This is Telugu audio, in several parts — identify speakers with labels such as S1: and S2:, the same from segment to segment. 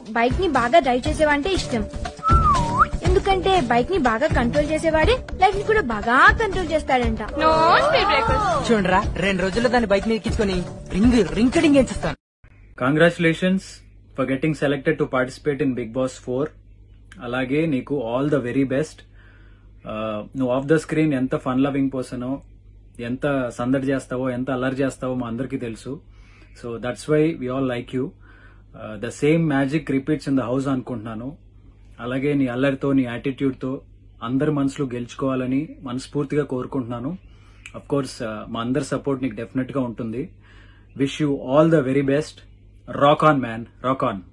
S1: బైక్ ని బాగా డ్రైవ్ చేసేవాడంటే ఇష్టం ఎందుకంటే బైక్ ని బాగా కంట్రోల్ చేసేవాడే లైఫ్ ని కూడా బాగా కంట్రోల్ చేస్తాడంట
S2: నో స్పీడ్ బ్రేకర్స్
S3: చూడరా రెండు రోజుల్లో దాన్ని బైక్ మీద ఎక్కించుకొని రింగ్ రింకడింగ్ ఎంచుతాను
S4: congratulations for getting selected to participate in Bigg Boss four అలాగే నీకు ఆల్ ద వెరీ బెస్ట్ నువ్వు ఆఫ్ ద స్క్రీన్ ఎంత ఫన్ లవింగ్ పర్సనో ఎంత సందడి చేస్తావో ఎంత అల్లరి చేస్తావో మా అందరికీ తెలుసు so that's why we all like you the same magic repeats in the house అనుకుంటున్నాను అలాగే నీ అల్లరితో నీ యాటిట్యూడ్తో అందరి మనసులు గెలుచుకోవాలని మనస్ఫూర్తిగా కోరుకుంటున్నాను అఫ్ కోర్స్ మా అందరి సపోర్ట్ నీకు డెఫినెట్ గా ఉంటుంది wish you all the very best rock on man rock on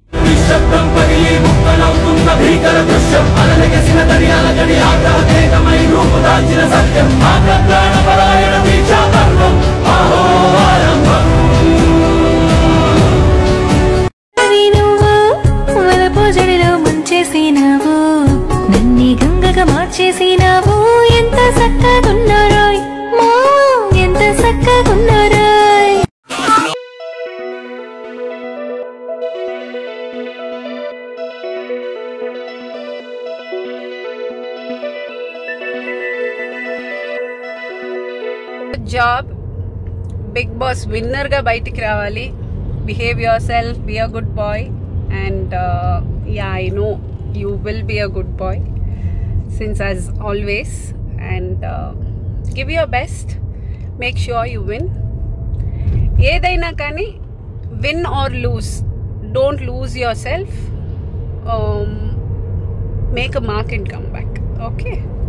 S5: అవి నువ్వు వలపు జడిలో ముంచేసినావు నన్ను గంగగా మార్చేసినావు ఎంత చక్కగున్నారోయ్ మా ఎంత చక్కగున్నారోయ్
S2: జాబ్ బిగ్ బాస్ విన్నర్ గా బయటికి రావాలి behave yourself be a good boy and yeah I know you will be a good boy since as always and give your best make sure you win ఏదైనా కానీ win or lose don't lose yourself make a mark and come back okay